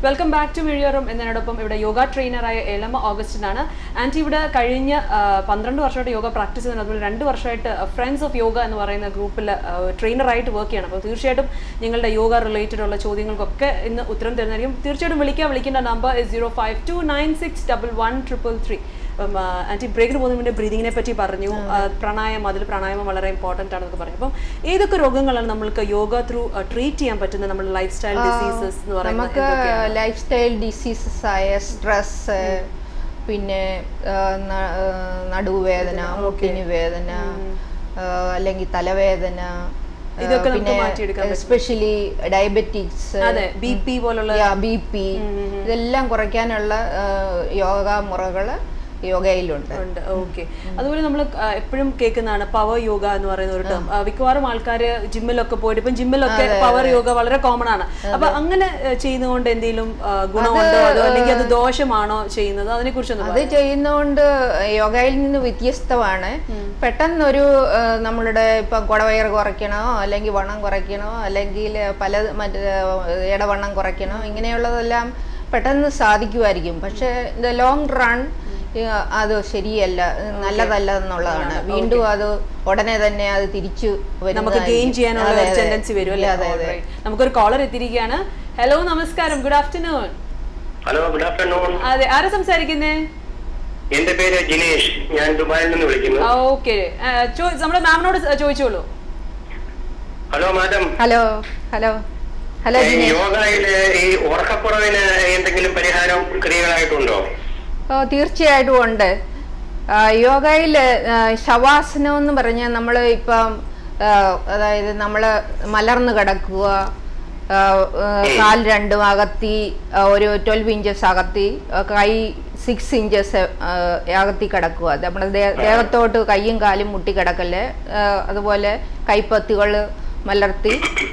Welcome back to മിഴിയോറും എന്നതിനോടൊപ്പം ഇവിടെ യോഗ ട്രെയിനറായ എളമ ഓഗസ്റ്റിനാണ് ആൻറ്റി ഇവിടെ കഴിഞ്ഞ ആ, പന്ത്രണ്ട് വർഷമായിട്ട് യോഗ പ്രാക്ടീസ് ചെയ്യുന്നത് അതുപോലെ രണ്ട് വർഷമായിട്ട് ഫ്രണ്ട്സ് ഓഫ് യോഗ എന്ന് പറയുന്ന ഗ്രൂപ്പിൽ ട്രെയിനറായിട്ട് വർക്ക് ചെയ്യണം അപ്പോൾ തീർച്ചയായിട്ടും നിങ്ങളുടെ യോഗ റിലേറ്റഡ് ഉള്ള ചോദ്യങ്ങൾക്കൊക്കെ ഇന്ന് ഉത്തരം തരുന്നതായിരിക്കും തീർച്ചയായിട്ടും വിളിക്കാൻ വിളിക്കേണ്ട number zero five two nine six double one triple three ആൻറ്റി ബ്രേക്കിന് പോകുന്നതിന് മുന്നേ ബ്രീതിങ്ങിനെ പറ്റി പറഞ്ഞു ആ, പ്രാണായാമം അതിൽ പ്രാണായാമം വളരെ ഇമ്പോർട്ടൻ്റ് ആണെന്നൊക്കെ പറഞ്ഞു അപ്പം ഏതൊക്കെ രോഗങ്ങളാണ് നമ്മൾക്ക് യോഗ ത്രൂ ട്രീറ്റ് ചെയ്യാൻ പറ്റുന്ന നമ്മുടെ ലൈഫ് സ്റ്റൈൽ ഡിസീസസ് എന്ന് പറയുന്നത് നമുക്ക് എന്തൊക്കെയാണ്? ലൈഫ് സ്റ്റൈൽ ഡിസീസസ് ആയ സ്ട്രെസ് പിന്നെ ആ, ന- ആ, നടുവേദന മുട്ടിന് വേദന ആ, അല്ലെങ്കിൽ തലവേദന ആ, ഇതൊക്കെ നമുക്ക് പിന്നെ മാറ്റിയെടുക്കാൻ പറ്റും. എസ്പെഷ്യലി ഡയബറ്റിക്സ് അതെ ബി പി പോലുള്ള ബി പി ഇതെല്ലാം കുറയ്ക്കാനുള്ള ആ, യോഗ മുറകൾ യോഗയിലുണ്ട് ഉണ്ട് ഓക്കെ അതുപോലെ നമ്മൾ എപ്പോഴും കേൾക്കുന്നതാണ് പവർ യോഗ എന്ന് പറയുന്ന ഒരു ടേം മിക്കവാറും ആൾക്കാർ ജിമ്മിലൊക്കെ പോയിട്ട് ഇപ്പം ജിമ്മിലൊക്കെ പവർ യോഗ വളരെ കോമൺ ആണ് അപ്പൊ അങ്ങനെ ആ, ചെയ്യുന്നതുകൊണ്ട് എന്തെങ്കിലും ആ, ഗുണമുണ്ടോ അതോ അല്ലെങ്കിൽ അത് ദോഷമാണോ ചെയ്യുന്നത് അതിനെ കുറിച്ചൊന്ന് അത് ചെയ്യുന്നതുകൊണ്ട് യോഗയിൽ നിന്ന് വ്യത്യസ്തമാണ് പെട്ടെന്നൊരു ആ, നമ്മളുടെ ഇപ്പം കുടവയർ കുറയ്ക്കണോ അല്ലെങ്കിൽ വണ്ണം കുറയ്ക്കണോ അല്ലെങ്കിൽ പല മറ്റേ ഇടവണ്ണം കുറയ്ക്കണോ ഇങ്ങനെയുള്ളതെല്ലാം പെട്ടെന്ന് സാധിക്കുമായിരിക്കും പക്ഷേ ദ ലോങ് റൺ അത് ശരിയല്ല നല്ലതല്ല എന്നുള്ളതാണ് വീണ്ടും അത് ഉടനെ തന്നെ അത് തിരിച്ചു നമുക്ക് വരുന്നതായിരിക്കും. ഗെയിൻ ചെയ്യാനുള്ള അതെ, ഒരു അതെ. ടെൻഡൻസി വരും അല്ലേ അതെ, അതെ. Alright. നമുക്കൊരു കോളർ എത്തിയിരിക്കുകയാണ് ഹലോ നമസ്കാരം good afternoon hello good afternoon അതെ ആരാ സംസാരിക്കുന്നേ എന്റെ പേര് ജിനേഷ് ഞാൻ ദുബായിൽ നിന്ന് വിളിക്കുന്നു ഓക്കെ നമ്മുടെ മാമിനോട് ചോദിച്ചോളൂ hello madam hello hello hello ഈ ജിനേഷ് യോഗയില് ഈ ഉറക്കക്കുറവിന് എന്തെങ്കിലും പരിഹാരം ക്രിയകളായിട്ടുണ്ടോ ഓ തീർച്ചയായിട്ടും ഉണ്ട് യോഗയിൽ ശവാസനം എന്ന് പറഞ്ഞാൽ നമ്മൾ ഇപ്പം ആ, അതായത് നമ്മൾ മലർന്ന് കിടക്കുക ആ, ആ, കാൽ രണ്ടും അകത്തി ആ, ഒരു ട്വൽവ് ഇഞ്ചസ് അകത്തി ആ, കൈ സിക്സ് ഇഞ്ചസ് അകത്തി കിടക്കുക നമ്മുടെ ദേ- ദേഹത്തോട്ട് കൈയും കാലും മുട്ടി കിടക്കല്ലേ ആ, അതുപോലെ കൈപ്പത്തികൾ മലർത്തി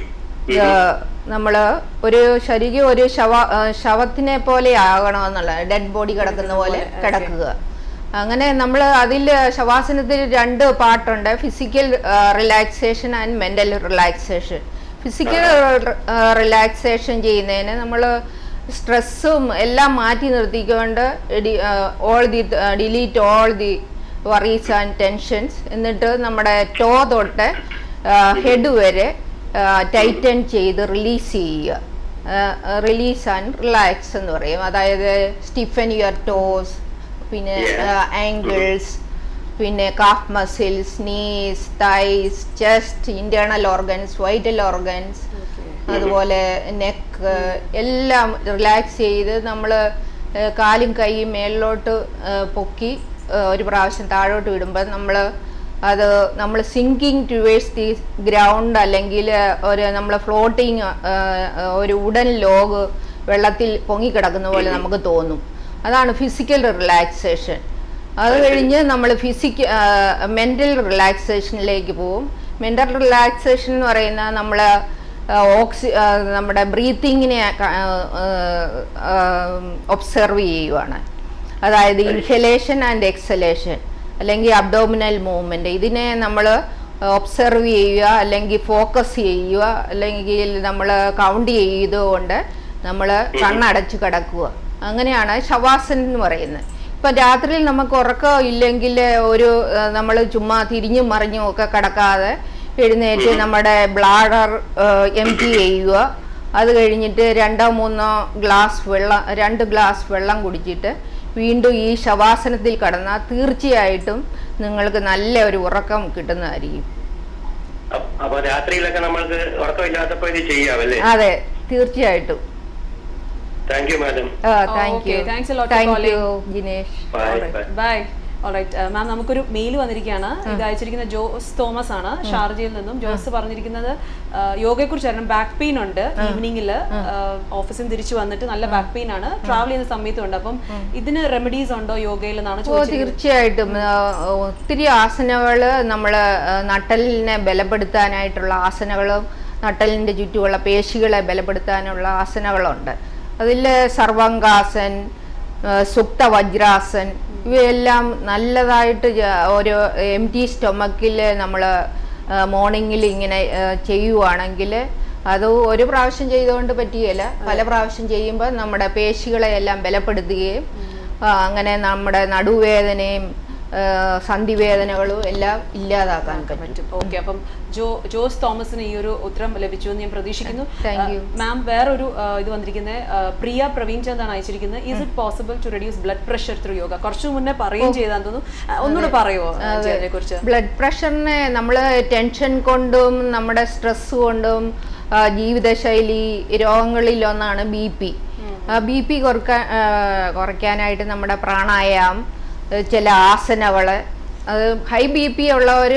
നമ്മൾ ഒരു ശരീരം ഒരു ശവ ആ, ശവത്തിനെ പോലെ ആകണമെന്നുള്ള ഡെഡ് ബോഡി കിടക്കുന്ന പോലെ കിടക്കുക അങ്ങനെ നമ്മൾ അതിൽ ശവാസനത്തിൽ രണ്ട് പാർട്ടുണ്ട് physical relaxation and mental relaxation physical relaxation ചെയ്യുന്നതിന് നമ്മൾ സ്ട്രെസ്സും എല്ലാം മാറ്റി നിർത്തിക്കൊണ്ട് all the delete all the worries and tensions എന്നിട്ട് നമ്മുടെ ടോ തൊട്ട് ഹെഡ് വരെ ടൈറ്റൻ ചെയ്ത് റിലീസ് ചെയ്യുക റിലീസ് ആൻഡ് റിലാക്സ് എന്ന് പറയും അതായത് സ്റ്റിഫൻ യുവർ ടോസ് പിന്നെ ആംഗിൾസ് പിന്നെ calf muscles knees thighs chest internal organs vital organs അതുപോലെ നെക്ക് എല്ലാം റിലാക്സ് ചെയ്ത് നമ്മൾ കാലും കൈയും മേളിലോട്ട് ആ, പൊക്കി ആ, ഒരു പ്രാവശ്യം താഴോട്ട് വിടുമ്പോൾ നമ്മൾ അത് നമ്മൾ സിങ്കിങ് ടുവേഴ്സ് ദി ഗ്രൗണ്ട് അല്ലെങ്കിൽ ഒരു നമ്മൾ ഫ്ലോട്ടിങ് ഒരു ഉടൻ ലോഗ് വെള്ളത്തിൽ പൊങ്ങിക്കിടക്കുന്ന പോലെ നമുക്ക് തോന്നും അതാണ് ഫിസിക്കൽ റിലാക്സേഷൻ അത് കഴിഞ്ഞ് നമ്മൾ ഫിസിക് മെൻ്റൽ റിലാക്സേഷനിലേക്ക് പോവും മെൻ്റൽ റിലാക്സേഷൻ എന്ന് പറയുന്ന നമ്മൾ ഓക്സി ആ, നമ്മുടെ ബ്രീത്തിങ്ങിനെ ഒബ്സർവ് ചെയ്യുവാണ് അതായത് ഇൻഹലേഷൻ ആൻഡ് എക്സലേഷൻ അല്ലെങ്കിൽ അബ്ഡോമിനൽ മൂവ്മെൻറ്റ് ഇതിനെ നമ്മൾ ഒബ്സർവ് ചെയ്യുക അല്ലെങ്കിൽ ഫോക്കസ് ചെയ്യുക അല്ലെങ്കിൽ നമ്മൾ കൗണ്ട് ചെയ്തുകൊണ്ട് നമ്മൾ കണ്ണടച്ച് കിടക്കുക അങ്ങനെയാണ് ശവാസൻ എന്ന് പറയുന്നത് ഇപ്പം രാത്രിയിൽ നമുക്ക് ഉറക്കം ഇല്ലെങ്കിൽ ഒരു നമ്മൾ ചുമ്മാ തിരിഞ്ഞും മറിഞ്ഞും ഒക്കെ കിടക്കാതെ എഴുന്നേറ്റ് നമ്മുടെ ബ്ലാഡർ എം ടി ചെയ്യുക അത് കഴിഞ്ഞിട്ട് രണ്ടോ മൂന്നോ ഗ്ലാസ് വെള്ളം രണ്ട് ഗ്ലാസ് വെള്ളം കുടിച്ചിട്ട് വീണ്ടും ഈ ശവാസനത്തിൽ കടന്നാൽ തീർച്ചയായിട്ടും നിങ്ങൾക്ക് നല്ല ഒരു ഉറക്കം കിട്ടുന്നതായിരിക്കും അ- അപ്പൊ രാത്രിയിലൊക്കെ നമ്മൾക്ക് ഉറക്കമില്ലാത്തപ്പോ ഇത് ചെയ്യാമല്ലേ അതെ തീർച്ചയായിട്ടും thank you madam thank okay. You Thanks a lot for thank calling. You Jinesh bye bye bye alright ma'am നമുക്കൊരു മെയിൽ വന്നിരിക്കുകയാണ് ഇത് അയച്ചിരിക്കുന്ന ജോസ് തോമസ് ആണ് ഷാർജയിൽ നിന്നും ജോസ് പറഞ്ഞിരിക്കുന്നത് യോഗയെ കുറിച്ച് ബാക്ക് പെയിൻ ഉണ്ട് ഈവനിങ്ങിൽ ഓഫീസിൽ നിന്ന് തിരിച്ചു വന്നിട്ട് നല്ല ബാക്ക് പെയിൻ ആണ് ട്രാവൽ ചെയ്യുന്ന സമയത്തും ഉണ്ട് അപ്പം ഇതിന് റെമഡീസ് ഉണ്ടോ യോഗയിൽ എന്നാണ് ഓ ചോദിച്ചത് തീർച്ചയായിട്ടും ആ, ഒത്തിരി ആസനകൾ നമ്മൾ നട്ടലിനെ ബലപ്പെടുത്താനായിട്ടുള്ള ആസനകളും നട്ടലിൻ്റെ ചുറ്റുമുള്ള പേശികളെ ബലപ്പെടുത്താനുള്ള ആസനകളുണ്ട് അതിൽ സർവങ്കാസൻ ആ, സുപ്ത വജ്രാസൻ ഇവയെല്ലാം നല്ലതായിട്ട് ജ- ഒരു എം ടി സ്റ്റൊമക്കിൽ നമ്മൾ മോർണിംഗിൽ ഇങ്ങനെ ആ, ചെയ്യുവാണെങ്കിൽ അത് ഒരു പ്രാവശ്യം ചെയ്തുകൊണ്ട് പറ്റുകയില്ല പല പ്രാവശ്യം ചെയ്യുമ്പോൾ നമ്മുടെ പേശികളെ എല്ലാം ബലപ്പെടുത്തുകയും ആ, അങ്ങനെ നമ്മുടെ നടുവേദനയും ആ, സന്ധിവേദനകളും എല്ലാം ഇല്ലാതാക്കാൻ പറ്റും പറ്റും ഓക്കെ അപ്പം ജോ ജോസ് തോമസിന് ഈ ഒരു ഉത്തരം ലഭിച്ചു എന്ന് ഞാൻ പ്രതീക്ഷിക്കുന്നു Thank you. മാം വേറൊരു ആ, ഇത് വന്നിരിക്കുന്നത് ആ, പ്രിയ പ്രവീൺ ചന്ദാണ് അയച്ചിരിക്കുന്നത് is it possible to reduce blood pressure through yoga കുറച്ചു മുന്നേ പറയുകയും ചെയ്താന്ന് തോന്നുന്നു ആ, ഒന്നുകൂടെ പറയുമോ അതിനെ കുറിച്ച് ബ്ലഡ് പ്രഷറിനെ നമ്മൾ ടെൻഷൻ കൊണ്ടും നമ്മുടെ സ്ട്രെസ് കൊണ്ടും ആ, ജീവിതശൈലി രോഗങ്ങളിലൊന്നാണ് ബി പി ബി പി കുറക്കാൻ ആ, കുറയ്ക്കാനായിട്ട് നമ്മുടെ പ്രാണായാം ഏ, ചില ആസനകൾ അത് ഹൈ ബി പി ഉള്ളവർ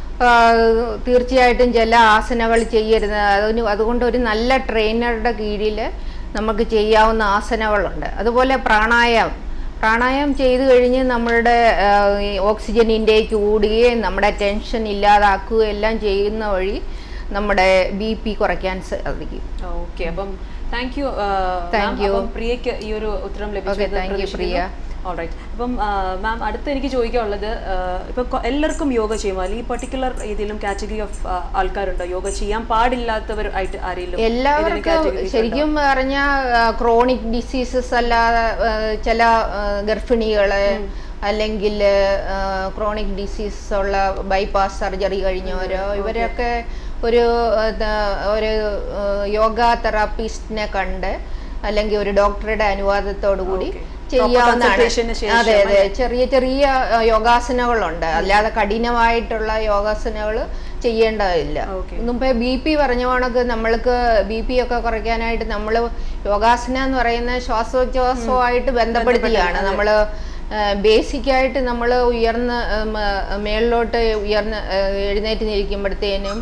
തീർച്ചയായിട്ടും ചില ആസനകൾ ചെയ്യരുത് അതിന് അതുകൊണ്ട് ഒരു നല്ല ട്രെയിനറുടെ കീഴിൽ നമുക്ക് ചെയ്യാവുന്ന ആസനകളുണ്ട് അതുപോലെ പ്രാണായാമം പ്രാണായാമം ചെയ്തു കഴിഞ്ഞ് നമ്മളുടെ ആ, ഈ ഓക്സിജൻ ഇൻടേക്ക് കൂടുകയും നമ്മുടെ ടെൻഷൻ ഇല്ലാതാക്കുകയും എല്ലാം ചെയ്യുന്ന വഴി നമ്മുടെ ബി പി കുറയ്ക്കാൻ സാധിക്കും ഓക്കെ അപ്പം താങ്ക് യു Thank you. അപ്പം പ്രിയക്ക് ഈ ഒരു ഉത്തരം Okay, ലഭിച്ചു thank you, പ്രിയ. ഓൾറൈറ്റ് അപ്പം മാം അടുത്ത് എനിക്ക് ചോദിക്കാനുള്ളത് ഇപ്പൊ കൊ- എല്ലാവർക്കും യോഗ ചെയ്യുമോ അല്ലെങ്കിൽ പർട്ടിക്കുലർ ഏതെങ്കിലും കാറ്റഗറി ഓഫ് ആൾക്കാരുണ്ടോ യോഗ ചെയ്യാൻ പാടില്ലാത്തവർ ആയിട്ട് ആരെങ്കിലും ഏതെങ്കിലും എല്ലാവർക്കും categories ഉണ്ടോ? ശരിക്കും പറഞ്ഞാൽ ക്രോണിക് ഡിസീസസ് അല്ലാതെ ആ, ചില ആ, ഗർഭിണികള് അല്ലെങ്കിൽ ക്രോണിക് ഡിസീസ് ഉള്ള ബൈപ്പാസ് സർജറി കഴിഞ്ഞവരോ ഇവരൊക്കെ ഒരു ആ, ത- ഒരു ആ, യോഗ തെറാപ്പിസ്റ്റിനെ കണ്ട് അല്ലെങ്കിൽ ഒരു ഡോക്ടറുടെ അനുവാദത്തോടു കൂടി Okay. Proper ചെയ്യാവുന്നതാണ് consultation ന് ശേഷം അതെ അതെ ചെറിയ ചെറിയ ആ, യോഗാസനങ്ങളുണ്ട് അല്ലാതെ കഠിനമായിട്ടുള്ള യോഗാസനകൾ ചെയ്യേണ്ടതില്ല Okay. മുമ്പേ ബി പി പറഞ്ഞ കണക്ക് നമ്മൾക്ക് ബി പി ഒക്കെ കുറയ്ക്കാനായിട്ട് നമ്മൾ യോഗാസന എന്ന് പറയുന്ന ശ്വാസോച്ഛ്വാസവുമായിട്ട് ബന്ധപ്പെടുത്തിയാണ് നമ്മൾ ബേസിക്കായിട്ട് നമ്മൾ ഉയർന്ന് ഉം, ആ, മേളിലോട്ട് ഉയർന്ന് ആ, എഴുന്നേറ്റ് നിൽക്കുമ്പോഴത്തേനും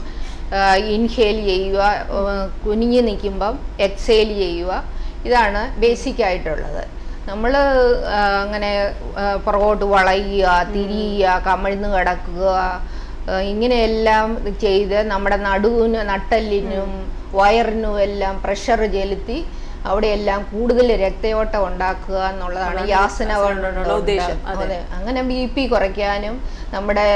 ഇൻഹേൽ ചെയ്യുക ആ, കുനിഞ്ഞ് നിൽക്കുമ്പം എക്സേൽ ചെയ്യുക ഇതാണ് ബേസിക് ആയിട്ടുള്ളത് നമ്മൾ അങ്ങനെ ആ, പുറകോട്ട് വളയുക തിരിയുക കമിഴ്ന്ന് കിടക്കുക ആ, ഇങ്ങനെയെല്ലാം ചെയ്ത് നമ്മുടെ നടുവിന് നട്ടലിനും വയറിനും എല്ലാം പ്രഷർ ചെലുത്തി അവിടെയെല്ലാം കൂടുതൽ രക്തയോട്ടം ഉണ്ടാക്കുക എന്നുള്ളതാണ് ഈ ആസന കൊണ്ടുള്ള ഉദ്ദേശം, അതെ. അതെ അങ്ങനെ ബി പി കുറയ്ക്കാനും നമ്മുടെ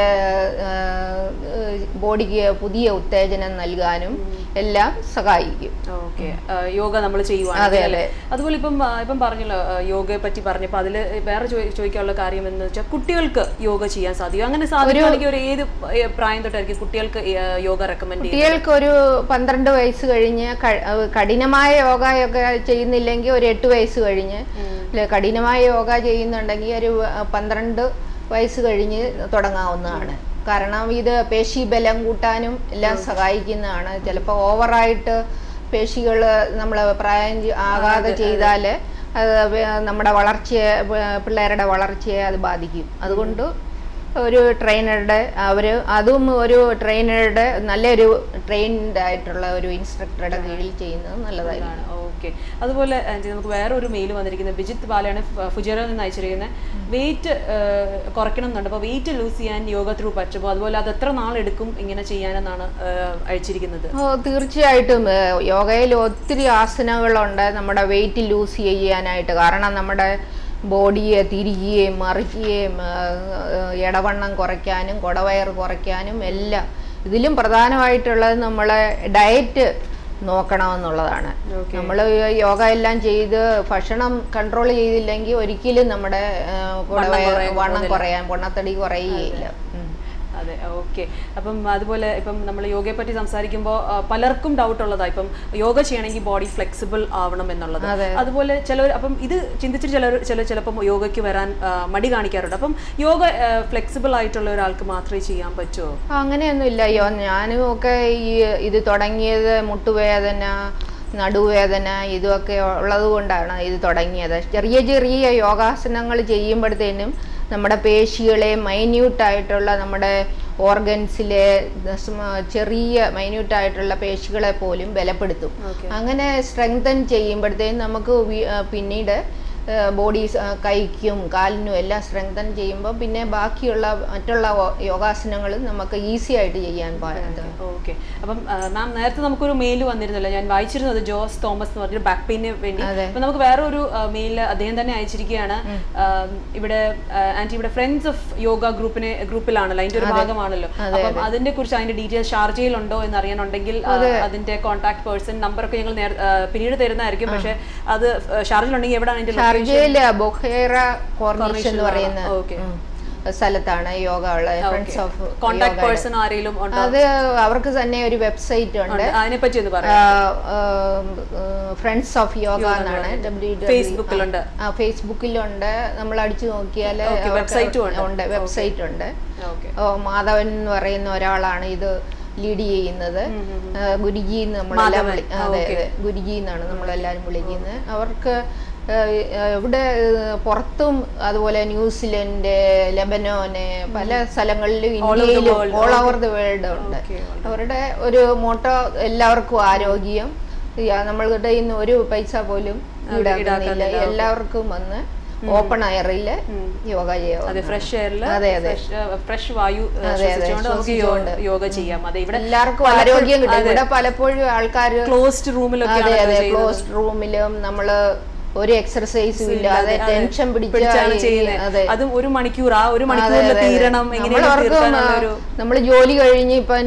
ബോഡിക്ക് പുതിയ ഉത്തേജനം നൽകാനും എല്ലാം സഹായിക്കും ഓക്കെ യോഗ നമ്മൾ അതെ, ചെയ്യുവാണെങ്കിൽ അല്ലേ അതെ. അതുപോലെ ഇപ്പം ആ, ഇപ്പം പറഞ്ഞല്ലോ ആ, യോഗയെ പറ്റി പറഞ്ഞപ്പോൾ അതിൽ വേറെ ചോദി- ചോദിക്കാനുള്ള കാര്യം എന്ന് വെച്ചാൽ കുട്ടികൾക്ക് യോഗ ചെയ്യാൻ സാധിക്കും അങ്ങനെ സാധിക്കുകയാണെങ്കിൽ ഒരു ഏത് ഏ, പ്രായം തൊട്ടായിരിക്കും കുട്ടികൾക്ക് ഈ, ആ, യോഗ റെക്കമെൻഡ് ചെയ്യുന്നത് കുട്ടികൾക്ക് ഒരു പന്ത്രണ്ട് വയസ്സ് കഴിഞ്ഞ് ക- അഹ് കഠിനമായ യോഗയൊക്കെ ചെയ്യുന്നില്ലെങ്കിൽ ഒരു എട്ട് വയസ്സ് കഴിഞ്ഞ് ഇല്ല, കഠിനമായ യോഗ ചെയ്യുന്നുണ്ടെങ്കിൽ ഒരു അഹ് പന്ത്രണ്ട് വയസ്സ് കഴിഞ്ഞ് തുടങ്ങാവുന്നതാണ് കാരണം ഇത് പേശി ബലം കൂട്ടാനും എല്ലാം സഹായിക്കുന്നതാണ് ചിലപ്പോൾ ഓവറായിട്ട് പേശികൾ നമ്മൾ പ്രായം ചെ- ആകാതെ ചെയ്താൽ അത് വേ- നമ്മുടെ വളർച്ചയെ വേ- പിള്ളേരുടെ വളർച്ചയെ അത് ബാധിക്കും അതുകൊണ്ട് ഒരു ട്രെയിനറുടെ അവർ അതും ഒരു ട്രെയിനറുടെ നല്ലൊരു ട്രെയിൻഡ് ആയിട്ടുള്ള ഒരു ഇൻസ്ട്രക്ടറുടെ കീഴിൽ ചെയ്യുന്നത് നല്ലതായിരിക്കും ഓക്കെ അതുപോലെ ആൻറ്റി നമുക്ക് വേറെ ഒരു മെയിൽ വന്നിരിക്കുന്നത് ബിജിത്ത് ബാലയാണ് ഫുജറയിൽ നിന്ന് അയച്ചിരിക്കുന്നത് വെയിറ്റ് കുറയ്ക്കണം എന്നുണ്ട് അപ്പോൾ വെയിറ്റ് ലൂസ് ചെയ്യാൻ യോഗ ത്രൂ പറ്റുമോ അതുപോലെ അത് എത്ര നാളെടുക്കും ഇങ്ങനെ ചെയ്യാനെന്നാണ് ആ, അയച്ചിരിക്കുന്നത് ഓ തീർച്ചയായിട്ടും ഏഹ്, യോഗയിൽ ഒത്തിരി ആസനങ്ങളുണ്ട് നമ്മുടെ വെയിറ്റ് ലൂസ് ചെയ്യാനായിട്ട് കാരണം നമ്മുടെ ബോഡിയെ തിരികുകയും മറിക്കുകയും ഏഹ്, ഇടവണ്ണം കുറയ്ക്കാനും കുടവയർ കുറയ്ക്കാനും എല്ലാം ഇതിലും പ്രധാനമായിട്ടുള്ളത് നമ്മളെ ഡയറ്റ് നോക്കണമെന്നുള്ളതാണ് Okay. നമ്മൾ യോഗ എല്ലാം ചെയ്ത് ഭക്ഷണം കൺട്രോൾ ചെയ്തില്ലെങ്കിൽ ഒരിക്കലും നമ്മുടെ ഏഹ്, കുടവയർ കുറയാൻ വണ്ണം പോകുന്നില്ല. കുറയാൻ പൊണ്ണത്തടി കുറയുകയില്ല ഉം. അതെ ഓക്കെ അപ്പം അതുപോലെ ഇപ്പം നമ്മൾ യോഗയെ പറ്റി സംസാരിക്കുമ്പോൾ ആ, പലർക്കും ഡൗട്ട് ഉള്ളതാണ് ഇപ്പം യോഗ ചെയ്യണമെങ്കിൽ ബോഡി ഫ്ലെക്സിബിൾ ആവണം എന്നുള്ളത് അതെ. അതുപോലെ ചിലർ അപ്പം ഇത് ചിന്തിച്ചിട്ട് ചിലർ ചില ചിലപ്പം യോഗയ്ക്ക് വരാൻ ആ, മടി കാണിക്കാറുണ്ട് അപ്പം യോഗ ഫ്ലെക്സിബിൾ ആയിട്ടുള്ള ഒരാൾക്ക് മാത്രമേ ചെയ്യാൻ പറ്റുമോ അങ്ങനെയൊന്നുമില്ല അയ്യോ ഞാനും ഒക്കെ ഈ ഇത് തുടങ്ങിയത് മുട്ടുവേദന നടുവേദന ഇതൊക്കെ ഉള്ളത് കൊണ്ടാണ് ഇത് തുടങ്ങിയത് ചെറിയ ചെറിയ യോഗാസനങ്ങൾ ചെയ്യുമ്പോഴത്തേനും നമ്മുടെ പേശികളെ മൈന്യൂട്ടായിട്ടുള്ള നമ്മുടെ ഓർഗൻസിലെ ചെറിയ മൈന്യൂട്ടായിട്ടുള്ള പേശികളെ പോലും ബലപ്പെടുത്തും Okay. അങ്ങനെ സ്ട്രെങ്തൻ ചെയ്യുമ്പോഴത്തേനും നമുക്ക് വി- ആ, പിന്നീട് ബോഡി കൈക്കും കാലിനും എല്ലാം സ്ട്രെങ്തൻ ചെയ്യുമ്പോൾ പിന്നെ ബാക്കിയുള്ള മറ്റുള്ള യോഗാസനങ്ങൾ നമുക്ക് ഈസി ആയിട്ട് ചെയ്യാൻ പാടും ഓക്കെ അപ്പം മാം നേരത്തെ നമുക്കൊരു മെയിൽ വന്നിരുന്നല്ലോ ഞാൻ വായിച്ചിരുന്നത് ജോസ് തോമസ് എന്ന് പറഞ്ഞൊരു ബാക്ക് പെയിന് വേണ്ടി അതെ. അപ്പൊ നമുക്ക് വേറെ ഒരു മെയിൽ അദ്ദേഹം തന്നെ അയച്ചിരിക്കുകയാണ് ആം, ഇവിടെ ആന്റി ഇവിടെ ഫ്രണ്ട്സ് ഓഫ് യോഗ ഗ്രൂപ്പിനെ ഗ്രൂപ്പിലാണല്ലോ അതിന്റെ ഒരു ഭാഗമാണല്ലോ അപ്പം അതിനെ കുറിച്ച് അതിന്റെ ഡീറ്റെയിൽസ് ഷാർജയിലുണ്ടോ എന്ന് അറിയാനുണ്ടെങ്കിൽ ആ, അതിന്റെ കോൺടാക്ട് പേഴ്സൺ നമ്പർ ഒക്കെ ഞങ്ങൾ നേര- ആ, പിന്നീട് തരുന്നതായിരിക്കും പക്ഷെ അത് ഷാർജയിലുണ്ടെങ്കിൽ എവിടെയാണ് അതിന്റെ ഷാർജയില് ബൊഹേറ കോർണിഷ് എന്ന് പറയുന്ന ഓക്കെ ഉം, സ്ഥലത്താണ് യോഗ ഉള്ളത് ഫ്രണ്ട്സ് ഓഫ് കോൺടാക്ട് പേഴ്സൺ ആരെങ്കിലും ഉണ്ടോ അത് അവർക്ക് തന്നെ ഒരു വെബ്സൈറ്റ് ഉണ്ട് അതിനെ പറ്റി ഒന്ന് പറയാം ഫ്രണ്ട്സ് ഓഫ് യോഗ എന്നാണ് ഡബ്ല്യു ഫേസ്ബുക്കിലുണ്ട് ഫേസ്ബുക്കിലുണ്ട് നമ്മൾ അടിച്ചു നോക്കിയാൽ Okay, website ഉം ഉണ്ട്. ഉണ്ട് വെബ്സൈറ്റ് ഉണ്ട് ഓക്കെ ഓ, മാധവൻ എന്ന് പറയുന്ന ഒരാളാണ് ഇത് ലീഡ് ചെയ്യുന്നത് ആ, ഗുരുജി എന്ന് നമ്മളെല്ലാം മാധവൻ. വിളി ആ, അതെ okay. അതെ ഗുരുജി എന്നാണ് നമ്മളെല്ലാവരും വിളിക്കുന്നത് അവർക്ക് ആ, ഇവിടെ ആ, പുറത്തും അതുപോലെ ന്യൂസിലൻഡ് ലെബനോന് പല സ്ഥലങ്ങളിലും All over the ഇന്ത്യയിലും world. All over the world ഉണ്ട് Okay, അവരുടെ ഒരു മോട്ടോ എല്ലാവർക്കും ആരോഗ്യം ഈ നമ്മളുടെ കയ്യിൽ നിന്ന് ഒരു പൈസ പോലും ഈടാക്കുന്നില്ല ഈടാക്കുന്നില്ല. എല്ലാവർക്കും വന്ന് ഓപ്പൺ എയറിൽ യോഗ ചെയ്യാം അതെ ഫ്രഷ് എയറിൽ അതെ, അതെ. ഫ്രഷ് വായു ആ, അതെ, അതെ, ശ്വസിച്ചുകൊണ്ട് നമുക്ക് യോ- ശ്വസിച്ചുകൊണ്ട്. യോഗ ചെയ്യാം അതെ ഇവിടെ എല്ലാവർക്കും ആരോഗ്യം കിട്ടും ഇവിടെ പലപ്പോഴും ആൾക്കാർ ക്ലോസ്ഡ് റൂമിലൊക്കെ അതെ അതെ ക്ലോസ്ഡ് റൂമിലും നമ്മള് ഒരു എക്സർസൈസും ഇല്ലാതെ ടെൻഷൻ പിടിച്ചാണ് പിടിച്ച ചെയ്യുന്നത് അതെ അതും ഒരു മണിക്കൂർ ആ ഒരു മണിക്കൂറിൽ തീരണം എങ്ങനെയാണ് നമ്മളവർക്കും തീർക്കാനുള്ളൊരു നമ്മൾ ജോലി കഴിഞ്ഞ് ഇപ്പം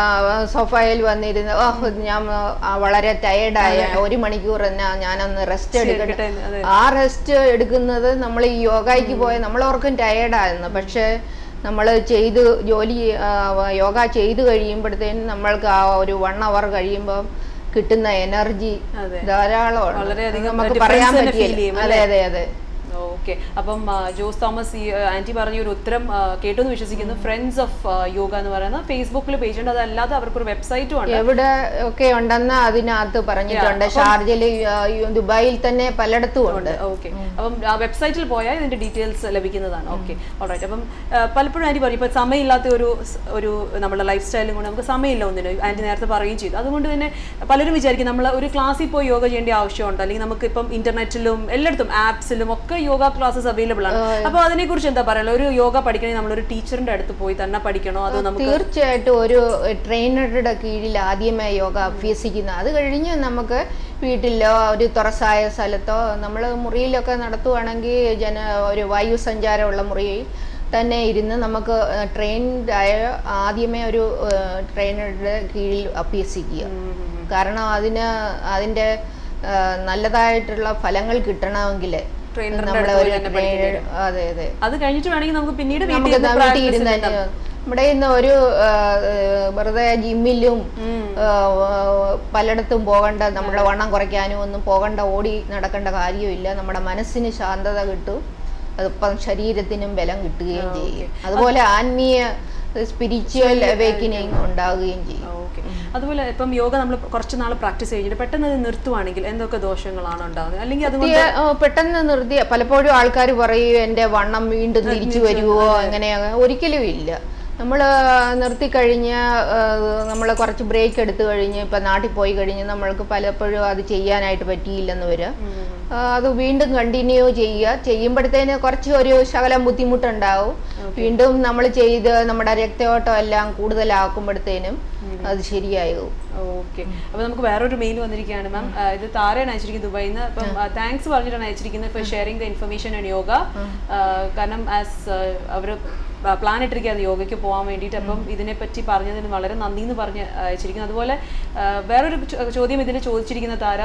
സോഫയിൽ വന്നിരുന്ന് ഓ ഞാൻ ആ, വളരെ ടയേർഡായ ഒരു മണിക്കൂർ എന്നാ ഞാനൊന്ന് റെസ്റ്റ് എടുക്കട്ടെ എടുക്കട്ടെ എന്ന്, അതെ. ആ റെസ്റ്റ് എടുക്കുന്നത് നമ്മൾ ഈ യോഗയ്ക്ക് പോയ നമ്മളവർക്കും ടയേർഡായിരുന്നു പക്ഷേ നമ്മൾ ചെയ്ത് ജോലി ആ, യോഗ ചെയ്ത് കഴിയുമ്പോഴത്തേനും നമ്മൾക്ക് ആ ഒരു വൺ അവർ കഴിയുമ്പം കിട്ടുന്ന എനർജി അതെ. ധാരാളമാണ് വളരെയധികം നമുക്ക് difference പറയാൻ തന്നെ feel പറ്റില്ല ചെയ്യും, അതെ അതെ അതെ ഓക്കെ അപ്പം ആ, ജോസ് തോമസ് ഈ ആന്റി പറഞ്ഞ ഒരു ഉത്തരം ആ, കേട്ടു എന്ന് വിശ്വസിക്കുന്നു ഫ്രണ്ട്സ് ഓഫ് യോഗ എന്ന് പറയുന്ന ഫേസ്ബുക്കിൽ പേജ് ഉണ്ട് അതല്ലാതെ അവർക്കൊരു വെബ്സൈറ്റും ഉണ്ട് എവിടെ ഒക്കെ ഉണ്ടെന്ന് അതിനകത്ത് പറഞ്ഞിട്ടുണ്ട് ഷാർജയിൽ ദുബായിൽ തന്നെ പലയിടത്തും ഉണ്ട് ഓക്കെ അപ്പം ആ വെബ്സൈറ്റിൽ പോയാൽ ഇതിന്റെ ഡീറ്റെയിൽസ് ലഭിക്കുന്നതാണ് ഓക്കെ ഓൾറൈറ്റ് അപ്പം ആ, പലപ്പോഴും ആന്റി പറയും ഇപ്പൊ സമയമില്ലാത്ത ഒരു സ്- ഒരു നമ്മുടെ ലൈഫ് സ്റ്റൈലും കൊണ്ട് നമുക്ക് സമയമില്ല ഒന്നിനും ആന്റി നേരത്തെ പറയുകയും ചെയ്തു അതുകൊണ്ട് തന്നെ പലരും വിചാരിക്കും നമ്മൾ ഒരു ക്ലാസ്സിൽ പോയി യോഗ ചെയ്യേണ്ട ആവശ്യമുണ്ട് അല്ലെങ്കിൽ നമുക്ക് ഇപ്പം ഇന്റർനെറ്റിലും എല്ലായിടത്തും ആപ്സിലും ഒക്കെ യോഗ ക്ലാസ്സസ് അവൈലബിൾ ആണ് അപ്പോൾ അതിനെക്കുറിച്ച് എന്താ പറയുക ഒരു യോഗ പഠിക്കണമെങ്കിൽ നമ്മളൊരു ടീച്ചറിന്റെ അടുത്ത് പോയി തന്നെ പഠിക്കണോ അതോ നമുക്ക് തീർച്ചയായിട്ടും ഒരു ട്രെയിനറുടെ കീഴിൽ ആദ്യമായി യോഗ അഭ്യസിക്കുന്ന അത് കഴിഞ്ഞ് നമുക്ക് വീട്ടിലോ ഒരു തുറസായ സ്ഥലത്തോ നമ്മൾ മുറിയിലൊക്കെ നടത്തുവാണെങ്കിൽ ജന ഒരു വായു സഞ്ചാരമുള്ള മുറിയിൽ തന്നെ ഇരുന്ന് നമുക്ക് ട്രെയിൻഡ് ആയ ആദ്യമേ ഒരു ട്രെയിനറുടെ കീഴിൽ അഭ്യസിക്കുക കാരണം അതിന് അതിൻ്റെ ആ, നല്ലതായിട്ടുള്ള ഫലങ്ങൾ കിട്ടണമെങ്കിൽ ട്രെയിനറിന്റെ നമ്മളെ അടുത്ത് പോയി ഒരു തന്നെ പഠിക്കേണ്ടി trainer- അതെ അതെ അത് കഴിഞ്ഞിട്ട് വേണമെങ്കിൽ നമുക്ക് പിന്നീട് വീട്ടിൽ നമുക്ക് ഇരുന്ന് ദാ വീട്ടിൽ practice ഇരുന്ന് ചെയ്യാം. തന്നെ നമ്മുടെ ഇന്ന് ഒരു ആ, ആ, വെറുതെ ജിമ്മിലും ആ, പലയിടത്തും പോകേണ്ട നമ്മുടെ വണ്ണം കുറയ്ക്കാനും ഒന്നും പോകേണ്ട ഓടി നടക്കേണ്ട കാര്യമില്ല നമ്മുടെ മനസ്സിന് ശാന്തത കിട്ടും അതിപ്പം ശരീരത്തിനും ബലം കിട്ടുകയും ചെയ്യും അതുപോലെ ആത്മീയ സ്പിരിച്വൽ അവേക്കിനിങ് ഉണ്ടാവുകയും ചെയ്യും ഓക്കെ അതുപോലെ ഇപ്പം യോഗ നമ്മൾ കുറച്ച് നാൾ പ്രാക്ടീസ് കഴിഞ്ഞിട്ട് പെട്ടെന്ന് അത് നിർത്തുവാണെങ്കിൽ എന്തൊക്കെ ദോഷങ്ങളാണ് ഉണ്ടാകുന്നത് അല്ലെങ്കിൽ അതുകൊണ്ട് നിർത്തിയ, ആ, പെട്ടെന്ന് നിർത്തിയ പലപ്പോഴും ആൾക്കാർ പറയും എൻ്റെ വണ്ണം വീണ്ടും തിരിച്ചു വരുമോ അങ്ങനെയാണ് ഒരിക്കലും ഇല്ല നമ്മൾ നിർത്തിക്കഴിഞ്ഞ് നമ്മൾ കുറച്ച് ബ്രേക്ക് എടുത്തു കഴിഞ്ഞ് ഇപ്പം നാട്ടിൽ പോയി കഴിഞ്ഞ് നമ്മൾക്ക് പലപ്പോഴും അത് ചെയ്യാനായിട്ട് പറ്റിയില്ലെന്ന് വരാം ആ, അത് വീണ്ടും കണ്ടിന്യൂ ചെയ്യുക ചെയ്യുമ്പോഴത്തേന് കുറച്ച് ഒരു ശകലം ബുദ്ധിമുട്ടുണ്ടാവും വീണ്ടും നമ്മൾ ചെയ്ത് നമ്മുടെ രക്തയോട്ടം എല്ലാം കൂടുതലാക്കുമ്പോഴത്തേനും അത് ശരിയാകും ഓക്കെ അപ്പൊ നമുക്ക് വേറൊരു മെയിൽ വന്നിരിക്കുകയാണ് മാം ഇത് താരയാണ് അയച്ചിരിക്കുന്നത് ദുബായിൽ നിന്ന് അപ്പം താങ്ക്സ് പറഞ്ഞിട്ടാണ് അയച്ചിരിക്കുന്നത് for sharing the information and yoga കാരണം ആസ് അവർ പ്ലാൻ ഇട്ടിരിക്കുകയാണ് യോഗയ്ക്ക് പോകാൻ വേണ്ടിയിട്ട് അപ്പം ഇതിനെപ്പറ്റി പറഞ്ഞതിന് വളരെ നന്ദി എന്ന് പറഞ്ഞ് അയച്ചിരിക്കുന്നു അതുപോലെ ആ, വേറൊരു ചോ- ചോദ്യം ഇതിൽ ചോദിച്ചിരിക്കുന്ന Tara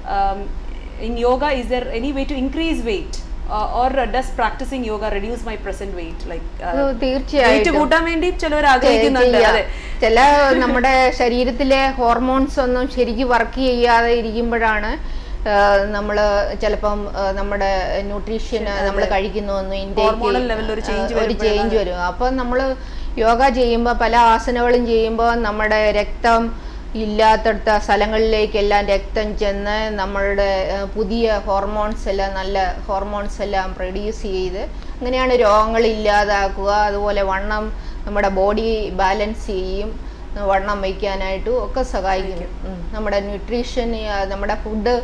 in yoga is there any way to increase weight or does practising yoga reduce my present weight അത് ലൈക്ക് വെയിറ്റ് തീർച്ചയായിട്ടും കൂട്ടാൻ വേണ്ടി ചിലവർ ആഗ്രഹിക്കുന്നുണ്ട് ചെയ്യാം. അതെ ചില നമ്മുടെ ശരീരത്തിലെ ഹോർമോൺസ് ഒന്നും ശരിക്കും വർക്ക് ചെയ്യാതെ ഇരിക്കുമ്പോഴാണ് നമ്മൾ ചിലപ്പം ആ, നമ്മുടെ ന്യൂട്രീഷൻ നമ്മൾ കഴിക്കുന്നൊന്നും Hormonal level ഒരു change ഒരു ചേഞ്ച് വരും അപ്പം നമ്മൾ യോഗ ചെയ്യുമ്പോൾ പല ആസനകളും ചെയ്യുമ്പോൾ നമ്മുടെ രക്തം ഇല്ലാത്തടത്ത സ്ഥലങ്ങളിലേക്കെല്ലാം രക്തം ചെന്ന് നമ്മളുടെ ആ, പുതിയ ഹോർമോൺസ് എല്ലാം നല്ല ഹോർമോൺസ് എല്ലാം പ്രൊഡ്യൂസ് ചെയ്ത് അങ്ങനെയാണ് രോഗങ്ങൾ ഇല്ലാതാക്കുക അതുപോലെ വണ്ണം നമ്മുടെ ബോഡി ബാലൻസ് ചെയ്യും വണ്ണം വയ്ക്കാനായിട്ടും ഒക്കെ സഹായിക്കും ഉം. നമ്മുടെ ന്യൂട്രീഷൻ നമ്മുടെ ഫുഡ്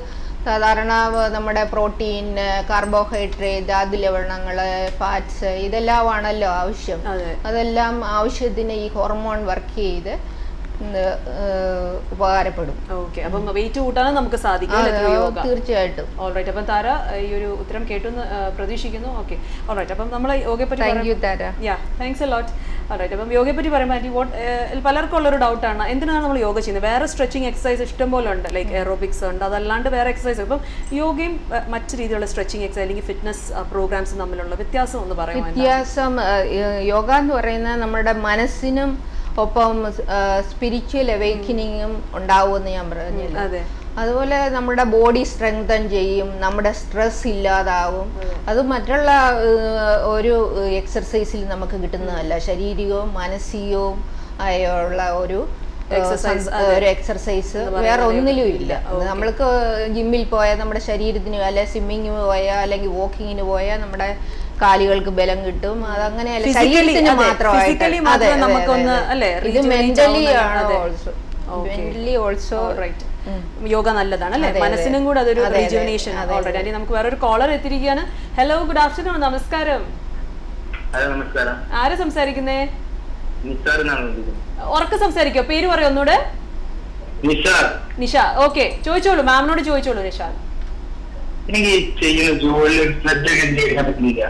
സാധാരണ വ- നമ്മുടെ പ്രോട്ടീൻ കാർബോഹൈഡ്രേറ്റ് ധാതുലവണങ്ങൾ ഫാറ്റ്സ് ഇതെല്ലാമാണല്ലോ ആവശ്യം അതെ അതെല്ലാം ആവശ്യത്തിന് ഈ ഹോർമോൺ വർക്ക് ചെയ്ത് ഉം, ഏഹ്, ഉപകാരപ്പെടും ഓക്കെ അപ്പം വെയിറ്റ് കൂട്ടാനും നമുക്ക് സാധിക്കും അത് അല്ലേ through യോഗ തീർച്ചയായിട്ടും ഓൾറൈറ്റ് അപ്പം താര ഈ ഒരു ഉത്തരം കേട്ടു എന്ന് ആ, പ്രതീക്ഷിക്കുന്നു ഓക്കെ ഓൾറൈറ്റ് അപ്പം നമ്മൾ യോഗയെ പറ്റി thank you Tara yeah thanks a lot alright അപ്പം യോഗയെ പറ്റി പറയുമ്പോൾ ആൻറ്റി വോട്ട് പലർക്കും ഉള്ളൊരു ഡൗട്ടാണ് എന്തിനാണ് നമ്മൾ യോഗ ചെയ്യുന്നത് വേറെ സ്ട്രെച്ചിങ് എക്സസൈസ് ഇഷ്ടം പോലെ ഉണ്ട് ലൈക്ക് എറോബിക്സ് ഉണ്ട് അതല്ലാണ്ട് വേറെ എക്സസൈസ് ഇപ്പം യോഗയും ആ, മറ്റ് രീതിയിലുള്ള സ്ട്രെച്ചിങ് എക്സസൈസ് അല്ലെങ്കിൽ ഫിറ്റ്നസ് പ്രോഗ്രാംസും തമ്മിലുള്ള വ്യത്യാസം ഒന്ന് പറയുമോ വ്യത്യാസം ഏഹ്, ഏഹ്, യോഗ എന്ന് പറയുന്നത് നമ്മുടെ മനസ്സിനും ഒപ്പം സ്പിരിച്വൽ അവേക്കനിങ്ങും ഉണ്ടാവുമെന്ന് ഞാൻ പറഞ്ഞില്ല അതെ അതുപോലെ നമ്മുടെ ബോഡി സ്ട്രെങ്തൻ ചെയ്യും നമ്മുടെ സ്ട്രെസ് ഇല്ലാതാവും അത് മറ്റുള്ള ഏഹ്, ഒരു എക്സർസൈസിൽ നമുക്ക് കിട്ടുന്നതല്ല ശാരീരികവും മാനസികവും ആയുള്ള ഒരു ഏഹ്, Exercise, സം- ഒരു എക്സർസൈസ് വേറെ ഒന്നിലും ഇല്ല നമ്മൾക്ക് ജിമ്മിൽ പോയാൽ നമ്മുടെ ശരീരത്തിന് അല്ലെ സ്വിമ്മിങ്ങിന് പോയാൽ അല്ലെങ്കിൽ വാക്കിങ്ങിന് പോയാൽ നമ്മുടെ കാലുകൾക്ക് ബലം കിട്ടും അതങ്ങനെയല്ല Physically, ശരീരത്തിന് അതെ, മാത്രമായിട്ട് physically അതെ, മാത്രം അതെ, നമുക്കൊന്ന്, അതെ, അല്ലേ, അതെ. ഇത് rejuvenate മെന്റലി ആവുന്നതാണ്, ആണ് അതെ. Also Okay. Mentally also right yoga നല്ലതാണ് അല്ലേ അതെ, അതെ. മനസ്സിനും കൂടെ അതൊരു അതെ, അതെ. റിജുവിനേഷൻ അതെ, ഓൾറെഡി ആൻറ്റി നമുക്ക് വേറൊരു കോളർ എത്തിയിരിക്കുകയാണ് ഹലോ ഗുഡ് ആഫ്റ്റർനൂൺ നമസ്കാരം ഹലോ നമസ്കാരം ആരാ സംസാരിക്കുന്നേ നിസാർ എന്നാണ് വിളിക്കുന്നത് ഉറക്കെ സംസാരിക്കോ പേര് പറയോ ഒന്നുകൂടെ നിസാർ നിഷ ഓക്കെ ചോദിച്ചോളൂ മാമിനോട് ചോദിച്ചോളൂ നിഷ എനിക്ക് ഈ ചെയ്യുന്ന ജോലിയിൽ ശ്രദ്ധ കേന്ദ്രീകരിക്കാൻ പറ്റുന്നില്ല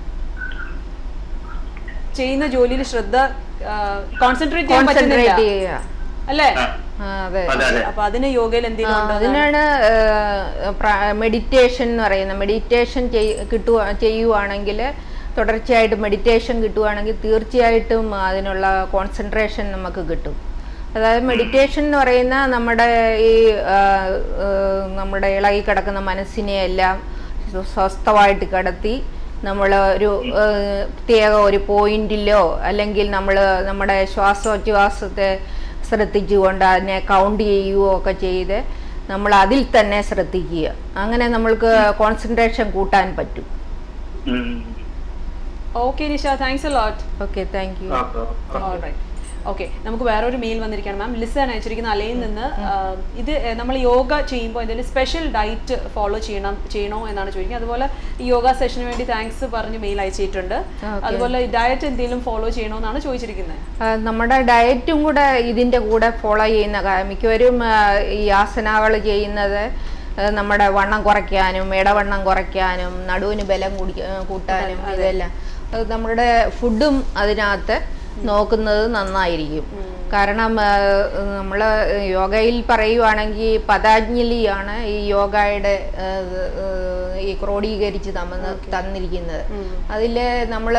ചെയ്യുന്ന ജോലിയിൽ ശ്രദ്ധ കോൺസെൻട്രേറ്റ് ചെയ്യാൻ കോൺസെൻട്രേറ്റ് പറ്റുന്നില്ല ചെയ്യുക അല്ലേ ആ, ആ, അതെ അതെ അതെ അപ്പൊ അതിന് യോഗയിൽ ആ, എന്തെങ്കിലും ഉണ്ടോ അതിനാണ് മെഡിറ്റേഷൻ എന്ന് പറയുന്നത് മെഡിറ്റേഷൻ കിട്ടുക ചെയ്യുവാണെങ്കിൽ തുടർച്ചയായിട്ട് മെഡിറ്റേഷൻ കിട്ടുവാണെങ്കിൽ തീർച്ചയായിട്ടും അതിനുള്ള കോൺസെൻട്രേഷൻ നമുക്ക് കിട്ടും അതായത് മെഡിറ്റേഷൻ എന്ന് പറയുന്ന നമ്മുടെ ഈ ആ, ആ, നമ്മുടെ ഇളകി കിടക്കുന്ന മനസ്സിനെ എല്ലാം സ്വ- സ്വസ്ഥമായിട്ട് കിടത്തി നമ്മൾ ഒരു ആ, പ്രത്യേക ഒരു പോയിന്റിലോ അല്ലെങ്കിൽ നമ്മൾ നമ്മുടെ ശ്വാസോച്ഛ്വാസത്തെ ശ്രദ്ധിച്ചുകൊണ്ട് അതിനെ കൗണ്ട് ചെയ്യുകയോ ഒക്കെ ചെയ്ത് നമ്മൾ അതിൽ തന്നെ ശ്രദ്ധിക്കുക അങ്ങനെ നമ്മൾക്ക് കോൺസെൻട്രേഷൻ കൂട്ടാൻ പറ്റും ഉം. Okay Nisha thanks a lot okay thank you okay, okay. Okay നമുക്ക് വേറൊരു മെയിൽ വന്നിരിക്കുകയാണ് മാം ലിസാണ് അയച്ചിരിക്കുന്ന അലയിൽ നിന്ന് ആ, ഇത് നമ്മൾ യോഗ ചെയ്യുമ്പോൾ എന്തെങ്കിലും സ്പെഷ്യൽ ഡയറ്റ് ഫോളോ ചെയ്യണം ചെയ്യണോ എന്നാണ് ചോദിക്കുന്നത് അതുപോലെ ഈ യോഗ സെഷന് വേണ്ടി താങ്ക്സ് പറഞ്ഞ് മെയിൽ അയച്ചിട്ടുണ്ട് Okay. അതുപോലെ ഡയറ്റ് എന്തെങ്കിലും ഫോളോ ചെയ്യണോ എന്നാണ് ചോദിച്ചിരിക്കുന്നത് ആ, നമ്മുടെ ഡയറ്റും കൂടെ ഇതിൻ്റെ കൂടെ ഫോളോ ചെയ്യുന്ന കാ- മിക്കവരും ആ, ഈ ആസനകൾ ചെയ്യുന്നത് ആ, നമ്മുടെ വണ്ണം കുറയ്ക്കാനും ഇടവണ്ണം കുറയ്ക്കാനും നടുവിന് ബലം കൂടി കൂട്ടാനും ഇതെല്ലാം അത് നമ്മുടെ ഫുഡും അതിനകത്ത് നോക്കുന്നത് നന്നായിരിക്കും കാരണം നമ്മൾ യോഗയിൽ പറയുവാണെങ്കിൽ പതാഞ്ജലിയാണ് ഈ യോഗയുടെ ആ, ആ, ഈ ക്രോഡീകരിച്ച് തമ്മിൽ തന്നിരിക്കുന്നത് അതിൽ നമ്മൾ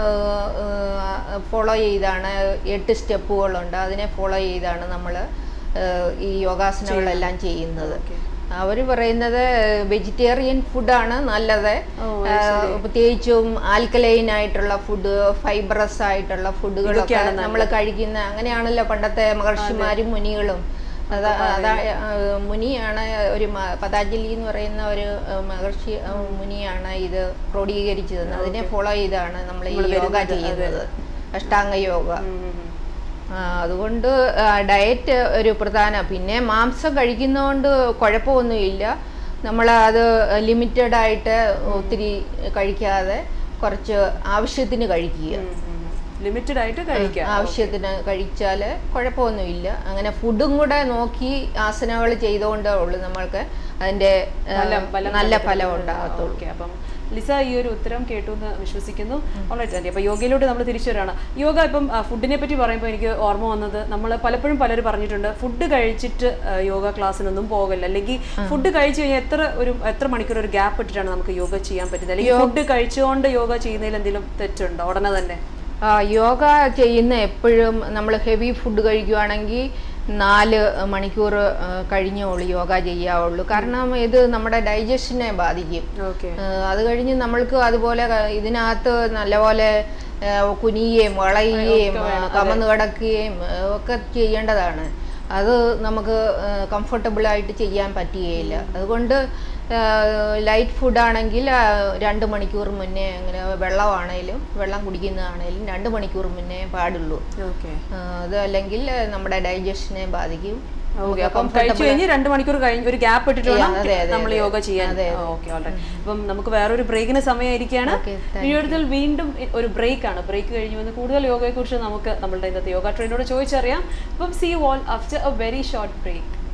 ഫോളോ ചെയ്താണ് എട്ട് സ്റ്റെപ്പുകളുണ്ട് അതിനെ ഫോളോ ചെയ്താണ് നമ്മൾ ഈ യോഗാസനങ്ങളെല്ലാം ചെയ്യുന്നത് അവർ പറയുന്നത് വെജിറ്റേറിയൻ ഫുഡാണ് നല്ലത് ഓ, ആ, പ്രത്യേകിച്ചും ആൽക്കലൈൻ ആയിട്ടുള്ള ഫുഡ് ഫൈബ്രസ് ആയിട്ടുള്ള ഫുഡുകളൊക്കെ ഇതൊക്കെയാണ് നമ്മൾ കഴിക്കുന്ന അങ്ങനെയാണല്ലോ പണ്ടത്തെ മഹർഷിമാരും മുനികളും അതാ അതാ ആ, മുനിയാണ് ഒരു മ- പതാഞ്ജലി എന്ന് പറയുന്ന ഒരു ആ, മഹർഷി ആ, മുനിയാണ് ഇത് ക്രോഡീകരിച്ചു തന്നത് അതിനെ ഫോളോ ചെയ്താണ് നമ്മൾ ഈ യോഗ ചെയ്യുന്നത് അഷ്ടാംഗ യോഗ ആ, അതുകൊണ്ട് ഡയറ്റ് ഒരു പ്രധാന പിന്നെ മാംസം കഴിക്കുന്നതുകൊണ്ട് കുഴപ്പമൊന്നുമില്ല നമ്മൾ അത് ലിമിറ്റഡ് ആയിട്ട് ഒത്തിരി കഴിക്കാതെ കുറച്ച് ആവശ്യത്തിന് കഴിക്കുക ലിമിറ്റഡ് ആയിട്ട് കഴിക്കാം ആവശ്യത്തിന് കഴിച്ചാൽ കുഴപ്പമൊന്നുമില്ല അങ്ങനെ ഫുഡും കൂടെ നോക്കി ആസനകൾ ചെയ്തുകൊണ്ടേ ഉള്ളൂ നമ്മൾക്ക് അതിൻ്റെ ആ, ഫലം ഫലം നല്ല കണ്ടെത്തുന്നത്. ഫലം ഉണ്ടാകത്തുള്ളൂ ഓക്കെ അപ്പം ലിസ ഈ ഒരു ഉത്തരം കേട്ടു എന്ന് വിശ്വസിക്കുന്നു ഓൾറൈറ്റ് ആൻറ്റി അപ്പോൾ യോഗയിലോട്ട് നമ്മൾ തിരിച്ചു വരികയാണ് യോഗ ഇപ്പം ഫുഡിനെ പറ്റി പറയുമ്പോൾ എനിക്ക് ഓർമ്മ വന്നത് നമ്മൾ പലപ്പോഴും പലരും പറഞ്ഞിട്ടുണ്ട് ഫുഡ് കഴിച്ചിട്ട് ആ, യോഗ ക്ലാസ്സിനൊന്നും പോകല്ല അല്ലെങ്കിൽ ഫുഡ് കഴിച്ചു കഴിഞ്ഞാൽ എത്ര ഒരു എത്ര മണിക്കൂർ ഒരു ഗ്യാപ്പ് ഇട്ടിട്ടാണ് നമുക്ക് യോഗ ചെയ്യാൻ പറ്റുന്നത് അല്ലെങ്കിൽ ഫുഡ് കഴിച്ചുകൊണ്ട് യോഗ ചെയ്യുന്നതിൽ എന്തെങ്കിലും തെറ്റുണ്ടോ ഉടനെ തന്നെ ആ, യോഗ ചെയ്യുന്ന എപ്പോഴും നമ്മൾ ഹെവി ഫുഡ് കഴിക്കുവാണെങ്കിൽ നാല് മണിക്കൂർ ആ, കഴിഞ്ഞോളൂ യോഗ ചെയ്യാവുള്ളൂ കാരണം ഇത് നമ്മുടെ ഡൈജഷനെ ബാധിക്കും ഓക്കെ ആ, അത് കഴിഞ്ഞ് നമ്മൾക്ക് അതുപോലെ ക- ഇതിനകത്ത് നല്ലപോലെ ആ, കുനിയുകയും വളയുകയും ആ, കമന്ന് കിടക്കുകയും ആ, ഒക്കെ ചെയ്യേണ്ടതാണ് അത് നമുക്ക് കംഫർട്ടബിൾ ആയിട്ട് ചെയ്യാൻ പറ്റുകയില്ല അതുകൊണ്ട് ലൈറ്റ് ഫുഡാണെങ്കിൽ രണ്ട് മണിക്കൂർ മുന്നേ അങ്ങനെ വെള്ളമാണേലും വെള്ളം കുടിക്കുന്നതാണേലും രണ്ട് മണിക്കൂർ മുന്നേ പാടുള്ളൂ ഓക്കെ ആ, അത് അല്ലെങ്കിൽ നമ്മുടെ ഡൈജഷനെ ബാധിക്കും ഓക്കെ അപ്പം കഴിച്ചു കഴിഞ്ഞ് രണ്ട് മണിക്കൂർ കഴിഞ്ഞ് ഒരു ഗ്യാപ്പ് ഇട്ടിട്ട് വേണം അതെ, അതെ, നമ്മൾ അതെ. യോഗ ചെയ്യാൻ അതെ, ഓക്കെ ഓൾറൈറ്റ് അപ്പം നമുക്ക് വേറൊരു ബ്രേക്കിന് സമയമായിരിക്കുകയാണ് Okay, thank വീഡിയോത്തിൽ വീണ്ടും ഇ- ഒരു ബ്രേക്ക് ആണ് ബ്രേക്ക് കഴിഞ്ഞ് വന്ന് കൂടുതൽ യോഗയെ കുറിച്ച് നമുക്ക് നമ്മളുടെ ഇന്നത്തെ യോഗ ട്രെയിനോട് ചോദിച്ചറിയാം അപ്പം see you all after a very short break